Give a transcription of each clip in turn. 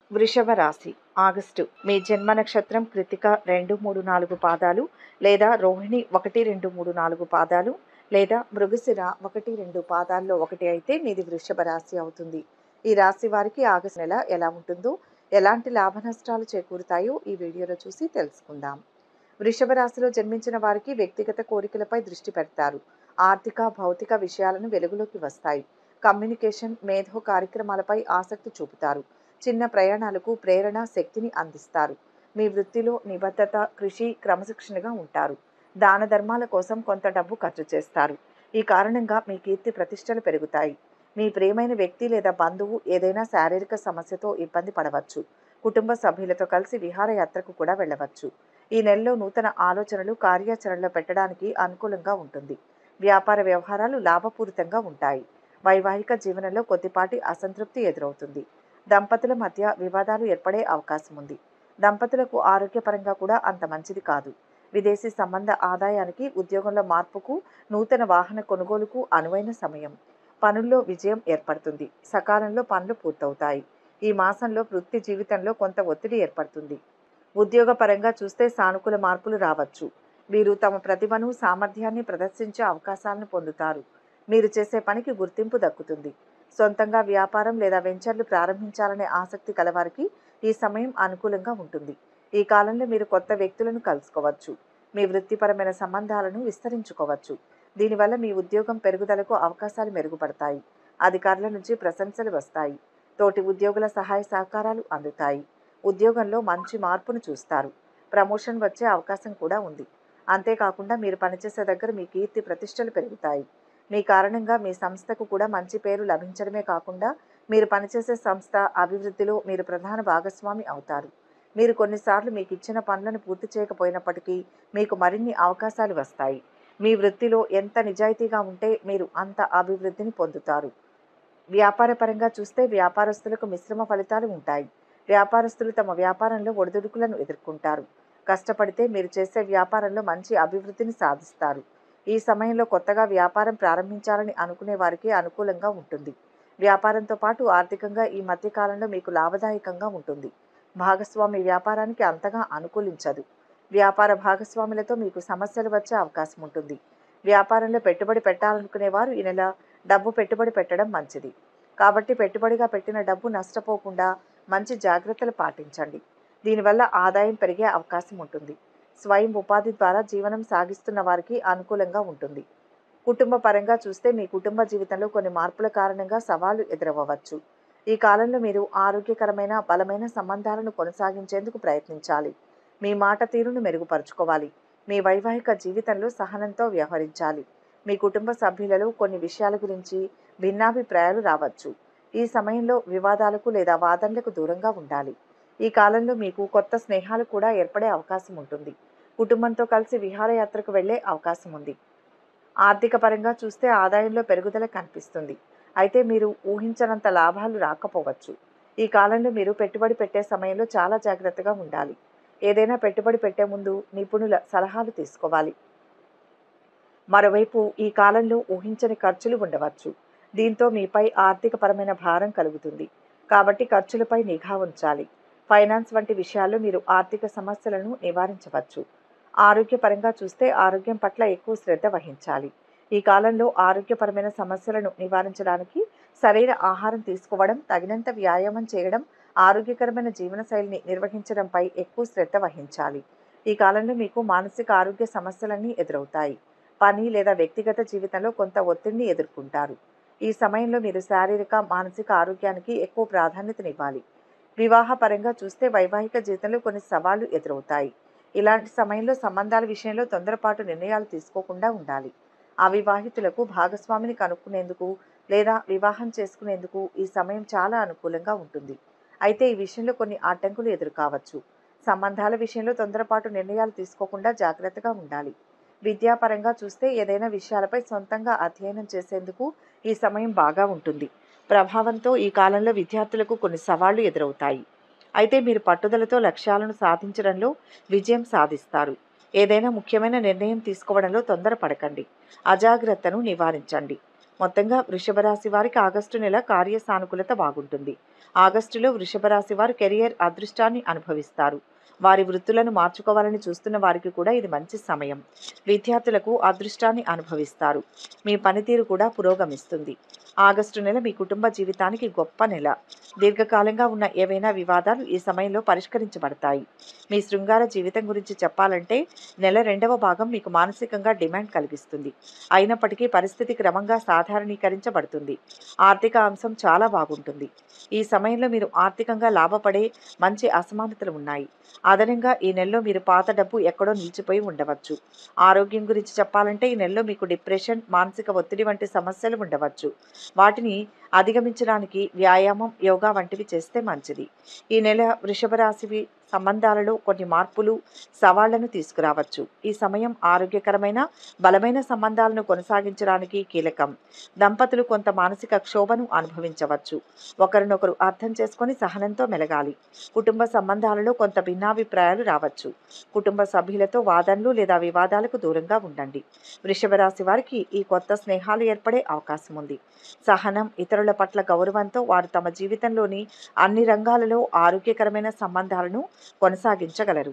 వృషభ రాశి ఆగస్టు మీ జన్మ నక్షత్రం కృతిక రెండు మూడు నాలుగు పాదాలు లేదా రోహిణి ఒకటి రెండు మూడు నాలుగు పాదాలు లేదా మృగశిర ఒకటి రెండు పాదాల్లో ఒకటి అయితే మీది వృషభ రాశి అవుతుంది ఈ రాశి వారికి ఆగస్టు నెల ఎలా ఉంటుందో ఎలాంటి లాభ నష్టాలు చేకూరుతాయో ఈ వీడియోలో చూసి తెలుసుకుందాం వృషభ రాశిలో జన్మించిన వారికి వ్యక్తిగత కోరికలపై దృష్టి పెడతారు ఆర్థిక భౌతిక విషయాలను వెలుగులోకి వస్తాయి కమ్యూనికేషన్ మేధో కార్యక్రమాలపై ఆసక్తి చూపుతారు చిన్న ప్రయాణాలకు ప్రేరణ శక్తిని అందిస్తారు మీ వృత్తిలో నిబద్ధత కృషి క్రమశిక్షణగా ఉంటారు దాన ధర్మాల కోసం కొంత డబ్బు ఖర్చు చేస్తారు ఈ కారణంగా మీ కీర్తి ప్రతిష్టలు పెరుగుతాయి మీ ప్రియమైన వ్యక్తి లేదా బంధువు ఏదైనా శారీరక సమస్యతో ఇబ్బంది పడవచ్చు కుటుంబ సభ్యులతో కలిసి విహారయాత్రకు కూడా వెళ్ళవచ్చు ఈ నెలలో నూతన ఆలోచనలు కార్యాచరణలో పెట్టడానికి అనుకూలంగా ఉంటుంది వ్యాపార వ్యవహారాలు లాభపూరితంగా ఉంటాయి వైవాహిక జీవనంలో కొద్దిపాటి అసంతృప్తి ఎదురవుతుంది దంపతుల మధ్య వివాదాలు ఏర్పడే అవకాశం ఉంది దంపతులకు ఆరోగ్యపరంగా కూడా అంత మంచిది కాదు విదేశీ సంబంధ ఆదాయానికి ఉద్యోగంలో మార్పుకు నూతన వాహన కొనుగోలుకు అనువైన సమయం పనుల్లో విజయం ఏర్పడుతుంది సకాలంలో పనులు పూర్తవుతాయి ఈ మాసంలో వృత్తి జీవితంలో కొంత ఒత్తిడి ఏర్పడుతుంది ఉద్యోగపరంగా చూస్తే సానుకూల మార్పులు రావచ్చు వీరు తమ ప్రతిభను సామర్థ్యాన్ని ప్రదర్శించే అవకాశాలను పొందుతారు మీరు చేసే పనికి గుర్తింపు దక్కుతుంది సొంతంగా వ్యాపారం లేదా వెంచర్లు ప్రారంభించాలనే ఆసక్తి కలవారికి ఈ సమయం అనుకూలంగా ఉంటుంది ఈ కాలంలో మీరు కొత్త వ్యక్తులను కలుసుకోవచ్చు మీ వృత్తిపరమైన సంబంధాలను విస్తరించుకోవచ్చు దీనివల్ల మీ ఉద్యోగం పెరుగుదలకు అవకాశాలు మెరుగుపడతాయి అధికారుల నుంచి ప్రశంసలు వస్తాయి తోటి ఉద్యోగుల సహాయ సహకారాలు అందుతాయి ఉద్యోగంలో మంచి మార్పును చూస్తారు ప్రమోషన్ వచ్చే అవకాశం కూడా ఉంది అంతేకాకుండా మీరు పనిచేసే దగ్గర మీ కీర్తి ప్రతిష్టలు పెరుగుతాయి మీ కారణంగా మీ సంస్థకు కూడా మంచి పేరు లభించడమే కాకుండా మీరు పనిచేసే సంస్థ అభివృద్ధిలో మీరు ప్రధాన భాగస్వామి అవుతారు మీరు కొన్నిసార్లు మీకు ఇచ్చిన పనులను పూర్తి చేయకపోయినప్పటికీ మీకు మరిన్ని అవకాశాలు వస్తాయి మీ వృత్తిలో ఎంత నిజాయితీగా ఉంటే మీరు అంత అభివృద్ధిని పొందుతారు వ్యాపారపరంగా చూస్తే వ్యాపారస్తులకు మిశ్రమ ఫలితాలు ఉంటాయి వ్యాపారస్తులు తమ వ్యాపారంలో ఒడిదుడుకులను ఎదుర్కొంటారు కష్టపడితే మీరు చేసే వ్యాపారంలో మంచి అభివృద్ధిని సాధిస్తారు ఈ సమయంలో కొత్తగా వ్యాపారం ప్రారంభించాలని అనుకునే వారికి అనుకూలంగా ఉంటుంది వ్యాపారంతో పాటు ఆర్థికంగా ఈ మధ్య కాలంలో మీకు లాభదాయకంగా ఉంటుంది భాగస్వామి వ్యాపారానికి అంతగా అనుకూలించదు వ్యాపార భాగస్వాములతో మీకు సమస్యలు వచ్చే అవకాశం ఉంటుంది వ్యాపారంలో పెట్టుబడి పెట్టాలనుకునే వారు ఈ నెల డబ్బు పెట్టుబడి పెట్టడం మంచిది కాబట్టి పెట్టుబడిగా పెట్టిన డబ్బు నష్టపోకుండా మంచి జాగ్రత్తలు పాటించండి దీనివల్ల ఆదాయం పెరిగే అవకాశం ఉంటుంది స్వయం ఉపాధి ద్వారా జీవనం సాగిస్తున్న వారికి అనుకూలంగా ఉంటుంది కుటుంబ పరంగా చూస్తే మీ కుటుంబ జీవితంలో కొన్ని మార్పుల కారణంగా సవాళ్లు ఎదురవ్వచ్చు ఈ కాలంలో మీరు ఆరోగ్యకరమైన బలమైన సంబంధాలను కొనసాగించేందుకు ప్రయత్నించాలి మీ మాట తీరును మెరుగుపరుచుకోవాలి మీ వైవాహిక జీవితంలో సహనంతో వ్యవహరించాలి మీ కుటుంబ సభ్యులలో కొన్ని విషయాల గురించి భిన్నాభిప్రాయాలు రావచ్చు ఈ సమయంలో వివాదాలకు లేదా వాదనలకు దూరంగా ఉండాలి ఈ కాలంలో మీకు కొత్త స్నేహాలు కూడా ఏర్పడే అవకాశం ఉంటుంది కుటుంబంతో కలిసి విహారయాత్రకు వెళ్లే అవకాశం ఉంది ఆర్థిక పరంగా చూస్తే ఆదాయంలో పెరుగుదల కనిపిస్తుంది అయితే మీరు ఊహించనంత లాభాలు రాకపోవచ్చు ఈ కాలంలో మీరు పెట్టుబడి పెట్టే సమయంలో చాలా జాగ్రత్తగా ఉండాలి ఏదైనా పెట్టుబడి పెట్టే ముందు నిపుణుల సలహాలు తీసుకోవాలి మరోవైపు ఈ కాలంలో ఊహించని ఖర్చులు ఉండవచ్చు దీంతో మీపై ఆర్థికపరమైన భారం కలుగుతుంది కాబట్టి ఖర్చులపై నిఘా ఉంచాలి ఫైనాన్స్ వంటి విషయాల్లో మీరు ఆర్థిక సమస్యలను నివారించవచ్చు ఆరోగ్యపరంగా చూస్తే ఆరోగ్యం పట్ల ఎక్కువ శ్రద్ధ వహించాలి ఈ కాలంలో ఆరోగ్యపరమైన సమస్యలను నివారించడానికి సరైన ఆహారం తీసుకోవడం తగినంత వ్యాయామం చేయడం ఆరోగ్యకరమైన జీవనశైలిని నిర్వహించడంపై ఎక్కువ శ్రద్ధ వహించాలి ఈ కాలంలో మీకు మానసిక ఆరోగ్య సమస్యలన్నీ ఎదురవుతాయి పని లేదా వ్యక్తిగత జీవితంలో కొంత ఒత్తిడిని ఎదుర్కొంటారు ఈ సమయంలో మీరు శారీరక మానసిక ఆరోగ్యానికి ఎక్కువ ప్రాధాన్యతనివ్వాలి వివాహ పరంగా చూస్తే వైవాహిక జీవితంలో కొన్ని సవాళ్లు ఎదురవుతాయి ఇలాంటి సమయంలో సంబంధాల విషయంలో తొందరపాటు నిర్ణయాలు తీసుకోకుండా ఉండాలి అవివాహితులకు భాగస్వామిని కనుక్కునేందుకు లేదా వివాహం చేసుకునేందుకు ఈ సమయం చాలా అనుకూలంగా ఉంటుంది అయితే ఈ విషయంలో కొన్ని ఆటంకులు ఎదురుకావచ్చు సంబంధాల విషయంలో తొందరపాటు నిర్ణయాలు తీసుకోకుండా జాగ్రత్తగా ఉండాలి విద్యాపరంగా చూస్తే ఏదైనా విషయాలపై సొంతంగా అధ్యయనం చేసేందుకు ఈ సమయం బాగా ఉంటుంది ప్రభావంతో ఈ కాలంలో విద్యార్థులకు కొన్ని సవాళ్లు ఎదురవుతాయి అయితే మీరు పట్టుదలతో లక్ష్యాలను సాధించడంలో విజయం సాధిస్తారు ఏదైనా ముఖ్యమైన నిర్ణయం తీసుకోవడంలో తొందరపడకండి అజాగ్రత్తను నివారించండి మొత్తంగా వృషభ రాశి వారికి ఆగస్టు నెల కార్య సానుకూలత బాగుంటుంది ఆగస్టులో వృషభ రాశి వారు కెరియర్ అదృష్టాన్ని అనుభవిస్తారు వారి వృత్తులను మార్చుకోవాలని చూస్తున్న వారికి కూడా ఇది మంచి సమయం విద్యార్థులకు అదృష్టాన్ని అనుభవిస్తారు మీ పనితీరు కూడా పురోగమిస్తుంది ఆగస్టు నెల మీ కుటుంబ జీవితానికి గొప్ప నెల దీర్ఘకాలంగా ఉన్న ఏవైనా వివాదాలు ఈ సమయంలో పరిష్కరించబడతాయి మీ శృంగార జీవితం గురించి చెప్పాలంటే నెల రెండవ భాగం మీకు మానసికంగా డిమాండ్ కలిగిస్తుంది అయినప్పటికీ పరిస్థితి క్రమంగా సాధారణీకరించబడుతుంది ఆర్థిక అంశం చాలా బాగుంటుంది ఈ సమయంలో మీరు ఆర్థికంగా లాభపడే మంచి అసమానతలు ఉన్నాయి అదనంగా ఈ నెలలో మీరు పాత డబ్బు ఎక్కడో నిలిచిపోయి ఉండవచ్చు ఆరోగ్యం గురించి చెప్పాలంటే ఈ నెలలో మీకు డిప్రెషన్ మానసిక ఒత్తిడి వంటి సమస్యలు ఉండవచ్చు వాటిని అధిగమించడానికి వ్యాయామం యోగా వంటివి చేస్తే మంచిది ఈ నెల వృషభ రాశివి సంబంధాలలో కొన్ని మార్పులు సవాళ్లను తీసుకురావచ్చు ఈ సమయం ఆరోగ్యకరమైన బలమైన సంబంధాలను కొనసాగించడానికి కీలకం దంపతులు కొంత మానసిక క్షోభను అనుభవించవచ్చు ఒకరినొకరు అర్థం చేసుకొని సహనంతో మెలగాలి కుటుంబ సంబంధాలలో కొంత భిన్నాభిప్రాయాలు రావచ్చు కుటుంబ సభ్యులతో వాదనలు లేదా వివాదాలకు దూరంగా ఉండండి వృషభ రాశి వారికి ఈ కొత్త స్నేహాలు ఏర్పడే అవకాశం ఉంది సహనం ఇతరుల పట్ల గౌరవంతో వారు తమ జీవితంలోని అన్ని రంగాలలో ఆరోగ్యకరమైన సంబంధాలను కొనసాగించగలరు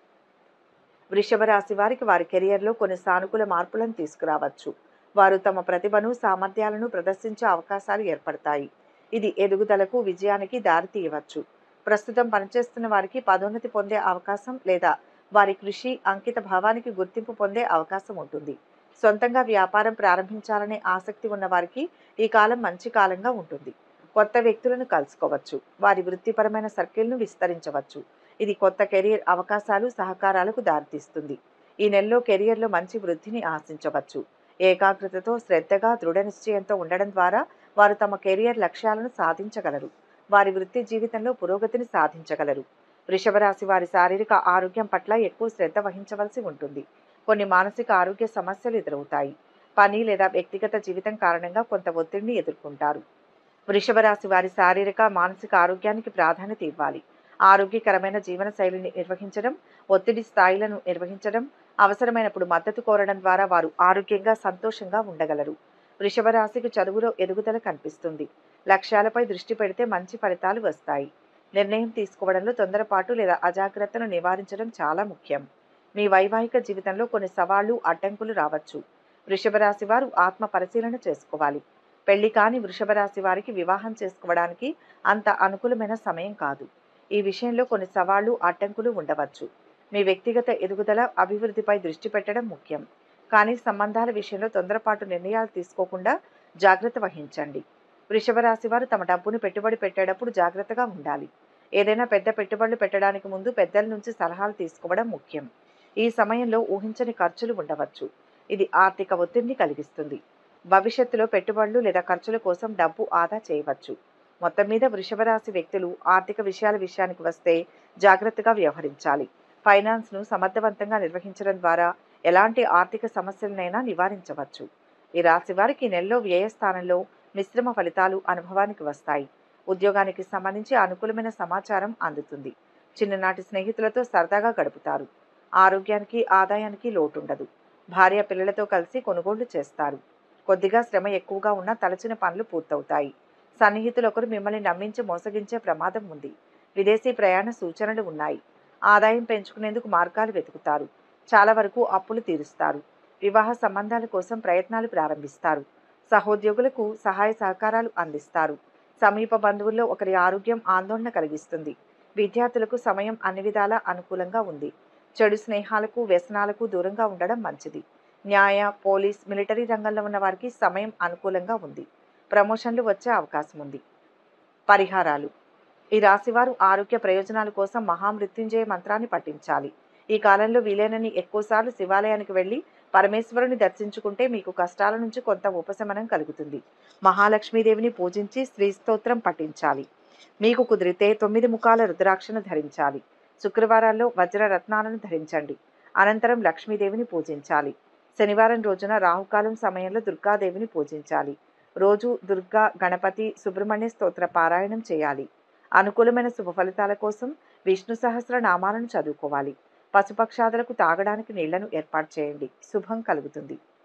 వృషభ రాశి వారికి వారి కెరియర్లో కొన్ని సానుకూల మార్పులను తీసుకురావచ్చు వారు తమ ప్రతిభను సామర్థ్యాలను ప్రదర్శించే అవకాశాలు ఏర్పడతాయి ఇది ఎదుగుదలకు విజయానికి దారి తీయవచ్చు ప్రస్తుతం పనిచేస్తున్న వారికి పదోన్నతి పొందే అవకాశం లేదా వారి కృషి అంకిత భావానికి గుర్తింపు పొందే అవకాశం ఉంటుంది సొంతంగా వ్యాపారం ప్రారంభించాలనే ఆసక్తి ఉన్న వారికి ఈ కాలం మంచి కాలంగా ఉంటుంది కొత్త వ్యక్తులను కలుసుకోవచ్చు వారి వృత్తిపరమైన సర్కిల్ను విస్తరించవచ్చు ఇది కొత్త కెరీర్ అవకాశాలు సహకారాలకు దారితీస్తుంది ఈ నెలలో కెరియర్లో మంచి వృద్ధిని ఆశించవచ్చు ఏకాగ్రతతో శ్రద్ధగా దృఢ నిశ్చయంతో ఉండడం ద్వారా వారు తమ కెరియర్ లక్ష్యాలను సాధించగలరు వారి వృత్తి జీవితంలో పురోగతిని సాధించగలరు వృషభ రాశి వారి శారీరక ఆరోగ్యం పట్ల ఎక్కువ శ్రద్ధ వహించవలసి ఉంటుంది కొన్ని మానసిక ఆరోగ్య సమస్యలు ఎదురవుతాయి పని లేదా వ్యక్తిగత జీవితం కారణంగా కొంత ఒత్తిడిని ఎదుర్కొంటారు వృషభ రాశి వారి శారీరక మానసిక ఆరోగ్యానికి ప్రాధాన్యత ఇవ్వాలి ఆరోగ్యకరమైన జీవన శైలిని నిర్వహించడం ఒత్తిడి స్థాయిలను నిర్వహించడం అవసరమైనప్పుడు మద్దతు కోరడం ద్వారా వారు ఆరోగ్యంగా సంతోషంగా ఉండగలరు వృషభ రాశికి చదువులో ఎదుగుదల కనిపిస్తుంది లక్ష్యాలపై దృష్టి పెడితే మంచి ఫలితాలు వస్తాయి నిర్ణయం తీసుకోవడంలో తొందరపాటు లేదా అజాగ్రత్తను నివారించడం చాలా ముఖ్యం మీ వైవాహిక జీవితంలో కొన్ని సవాళ్లు అడ్డంకులు రావచ్చు వృషభ రాశి వారు ఆత్మ పరిశీలన చేసుకోవాలి పెళ్లి కాని వృషభ రాశి వారికి వివాహం చేసుకోవడానికి అంత అనుకూలమైన సమయం కాదు ఈ విషయంలో కొన్ని సవాళ్లు అడ్డంకులు ఉండవచ్చు మీ వ్యక్తిగత ఎదుగుదల అభివృద్ధిపై దృష్టి పెట్టడం ముఖ్యం కానీ సంబంధాల విషయంలో తొందరపాటు నిర్ణయాలు తీసుకోకుండా జాగ్రత్త వహించండి వృషభ రాశి వారు తమ డబ్బును పెట్టుబడి పెట్టేటప్పుడు జాగ్రత్తగా ఉండాలి ఏదైనా పెద్ద పెట్టుబడులు పెట్టడానికి ముందు పెద్దల నుంచి సలహాలు తీసుకోవడం ముఖ్యం ఈ సమయంలో ఊహించని ఖర్చులు ఉండవచ్చు ఇది ఆర్థిక ఒత్తిడిని కలిగిస్తుంది భవిష్యత్తులో పెట్టుబడులు లేదా ఖర్చుల కోసం డబ్బు ఆదా చేయవచ్చు మొత్తం మీద వృషభ రాశి వ్యక్తులు ఆర్థిక విషయాల విషయానికి వస్తే జాగ్రత్తగా వ్యవహరించాలి ఫైనాన్స్ను సమర్థవంతంగా నిర్వహించడం ద్వారా ఎలాంటి ఆర్థిక సమస్యలనైనా నివారించవచ్చు ఈ రాశి వారికి ఈ నెలలో వ్యయ స్థానంలో మిశ్రమ ఫలితాలు అనుభవానికి వస్తాయి ఉద్యోగానికి సంబంధించి అనుకూలమైన సమాచారం అందుతుంది చిన్ననాటి స్నేహితులతో సరదాగా గడుపుతారు ఆరోగ్యానికి ఆదాయానికి లోటుండదు భార్య పిల్లలతో కలిసి కొనుగోళ్లు చేస్తారు కొద్దిగా శ్రమ ఎక్కువగా ఉన్న తలచిన పనులు పూర్తవుతాయి సన్నిహితులు ఒకరు మిమ్మల్ని నమ్మించి మోసగించే ప్రమాదం ఉంది విదేశీ ప్రయాణ సూచనలు ఉన్నాయి ఆదాయం పెంచుకునేందుకు మార్గాలు వెతుకుతారు చాలా వరకు అప్పులు తీరుస్తారు వివాహ సంబంధాల కోసం ప్రయత్నాలు ప్రారంభిస్తారు సహోద్యోగులకు సహాయ సహకారాలు అందిస్తారు సమీప బంధువుల్లో ఒకరి ఆరోగ్యం ఆందోళన కలిగిస్తుంది విద్యార్థులకు సమయం అన్ని విధాలా అనుకూలంగా ఉంది చెడు స్నేహాలకు వ్యసనాలకు దూరంగా ఉండడం మంచిది న్యాయ పోలీస్ మిలిటరీ రంగంలో ఉన్న వారికి సమయం అనుకూలంగా ఉంది ప్రమోషన్లు వచ్చే అవకాశం ఉంది పరిహారాలు ఈ రాశివారు ఆరోగ్య ప్రయోజనాల కోసం మహామృత్యుంజయ మంత్రాన్ని పఠించాలి ఈ కాలంలో వీలైనన్ని ఎక్కువసార్లు శివాలయానికి వెళ్ళి పరమేశ్వరుని దర్శించుకుంటే మీకు కష్టాల నుంచి కొంత ఉపశమనం కలుగుతుంది మహాలక్ష్మీదేవిని పూజించి శ్రీ స్తోత్రం పఠించాలి మీకు కుదిరితే తొమ్మిది ముఖాల రుద్రాక్షను ధరించాలి శుక్రవారాల్లో వజ్ర రత్నాలను ధరించండి అనంతరం లక్ష్మీదేవిని పూజించాలి శనివారం రోజున రాహుకాలం సమయంలో దుర్గాదేవిని పూజించాలి రోజు దుర్గా గణపతి సుబ్రహ్మణ్య స్తోత్ర పారాయణం చేయాలి అనుకూలమైన శుభ ఫలితాల కోసం విష్ణు సహస్ర నామాలను చదువుకోవాలి పశుపక్షాదులకు తాగడానికి నీళ్లను ఏర్పాటు చేయండి శుభం కలుగుతుంది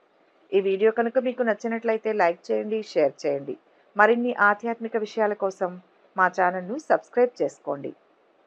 ఈ వీడియో కనుక మీకు నచ్చినట్లయితే లైక్ చేయండి షేర్ చేయండి మరిన్ని ఆధ్యాత్మిక విషయాల కోసం మా ఛానల్ను సబ్స్క్రైబ్ చేసుకోండి